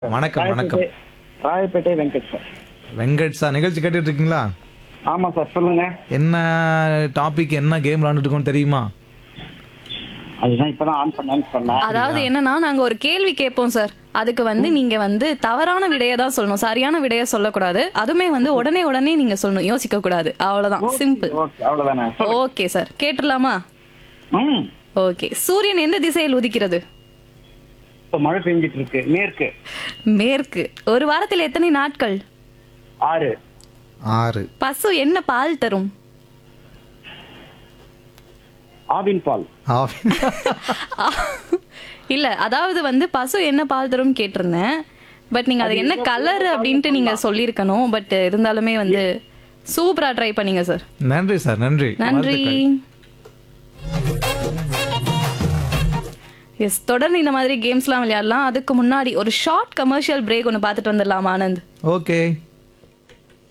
வணக்கம் வணக்கம் Royapettah Royapettah Venkat sir Venkat sir நிகழ்ச்சி கேட்டுட்டு இருக்கீங்களா ஆமா சார் சொல்லுங்க என்ன டாபிக் என்ன கேம் விளாண்டுட்டு இருக்கோம் தெரியுமா அதுதான் இப்பதான் ஆன் பண்ணேன்னு சொன்னேன் அதாவது என்னன்னா நாங்க ஒரு கேள்வி கேட்போம் சார் அதுக்கு வந்து நீங்க வந்து தவறான விடையை தான் சொல்லணும் சரியான விடையை சொல்லக்கூடாது அதுவுமே வந்து உடனே உடனே நீங்க சொல்லணும் யோசிக்க கூடாது அவ்வளவுதான் சிம்பிள் ஓகே அவ்வளவுதானே சொல்லுங்க. ஓகே சார் கேட்டுடலாமா ம் ஓகே சூரியன் எந்த திசையில் உதிக்கிறது இப்ப மழை பெஞ்சிட்டு இருக்கு மேற்கு மேற்கு ஒரு வாரத்தில் எத்தனை நாட்கள் ஆறு ஆறு பசு என்ன பால் தரும் ஆவின் பால் ஆவி- இல்ல அதாவது வந்து பசு என்ன பால் தரும் கேட்டிருந்தேன் பட் நீங்க அது என்ன கலர் அப்படின்ட்டு நீங்க சொல்லியிருக்கணும் பட் இருந்தாலுமே வந்து சூப்பரா ட்ரை பண்ணீங்க சார் நன்றி சார் நன்றி நன்றி வாழ்த்துக்கள். எஸ் தொடர்ந்து இந்த மாதிரி கேம்ஸ்லாம் விளையாடலாம் அதுக்கு முன்னாடி ஒரு ஷார்ட் கமர்ஷியல் பிரேக் ஒன்று பார்த்துட்டு வந்துடலாம் ஆனந்த் ஓகே